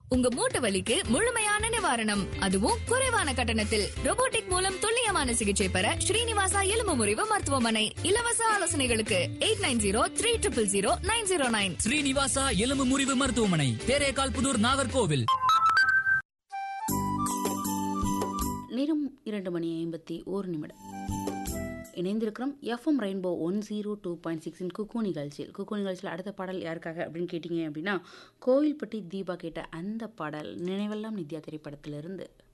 உங்க மூட்டு வலிக்கு முழுமையான நிவாரணம் அதுவும் குறைவான கட்டணத்தில் robotic மூலம் துல்லியமான சிகிச்சை பெற ஸ்ரீனிவாசா எலும்பு முறிவு மருத்துவமனை இலவச ஆலோசனைகளுக்கு eight nine zero three triple zero nine zero nine Srinivasa எலும்பு முறிவு மருத்துவமனை தேரேகால் புதூர் நாகர்கோவில் நேரம் இரண்டு மணி ஐம்பத்தி ஒரு நிமிடம் இணைந்திருக்கிறோம் FM rainbow one zero two point சிக்ஸின் குக்கு நிகழ்ச்சியில் குக்கு நிகழ்ச்சியில் அடுத்த பாடல் யாருக்காக அப்படின்னு கேட்டிங்க அப்படின்னா கோவில்பட்டி தீபா கேட்ட அந்த பாடல் நினைவெல்லாம் நித்யா திரைப்படத்திலிருந்து